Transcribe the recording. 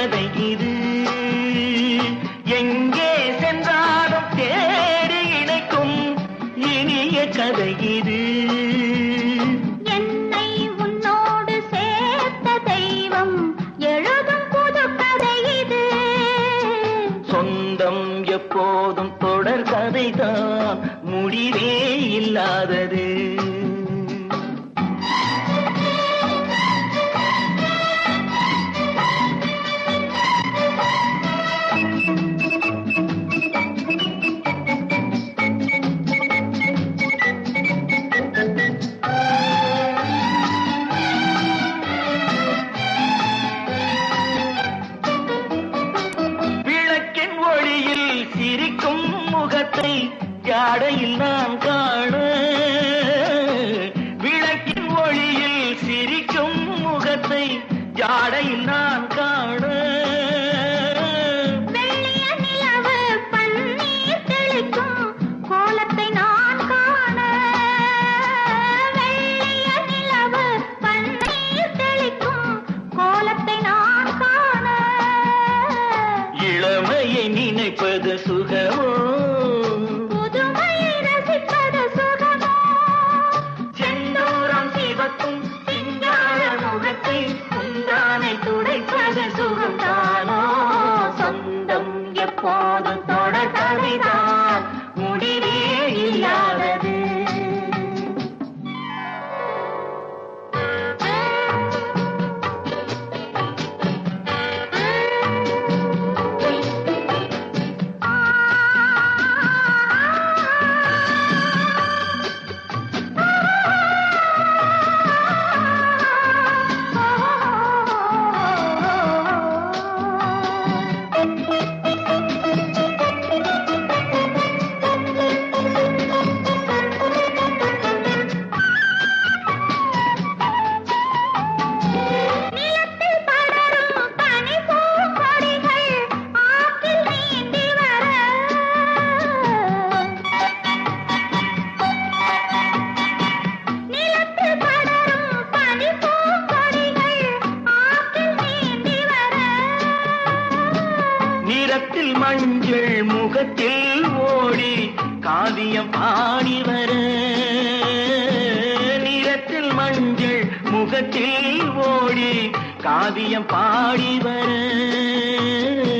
கதை இது எங்கே சென்றாலும் தேடி இணைக்கும் இனிய கதை இது என்னை உன்னோடு சேர்த்த தெய்வம் எழுதும் புது கதை இது சொந்தம் எப்போதும் தொடர் கதைதான் முடிவே இல்லாதது விளக்கின் ஒளியில் சிரிக்கும் முகத்தை ஜாடையில் நான் காண விளக்கின் ஒளியில் சிரிக்கும் முகத்தை ஜாடையில் நான் காண வெள்ளிய நிலவு பன்னீர் தெளிக்கும் கோலத்தை நான் காண வெள்ளிய நிலவு பன்னீர் தெளிக்கும் கோலத்தை நான் காண இளமையை நினைப்பது சுகமோ புதுமையை ரசிப்பது சுகமோ செந்தூரம் சிவக்கும் சிங்கார முகத்தை குந்தானை துடைப்பது சுகம்தானோ சொந்தம் எப்போது தொடர் கதைதான் முடிவே இல்லாதது நிலத்தில் படரும் பனி பூங்கொடிகள் ஆற்றில் நீந்தி வர நிலத்தில் படரும் பனி பூங்கொடிகள் ஆற்றில் நீந்தி வர நிறத்தில் மஞ்சள் முகத்தில் ஓடி காவியம் பாடி வர நிறத்தில் மஞ்சள் முகத்தில் ஓடி காவியம் பாடி வர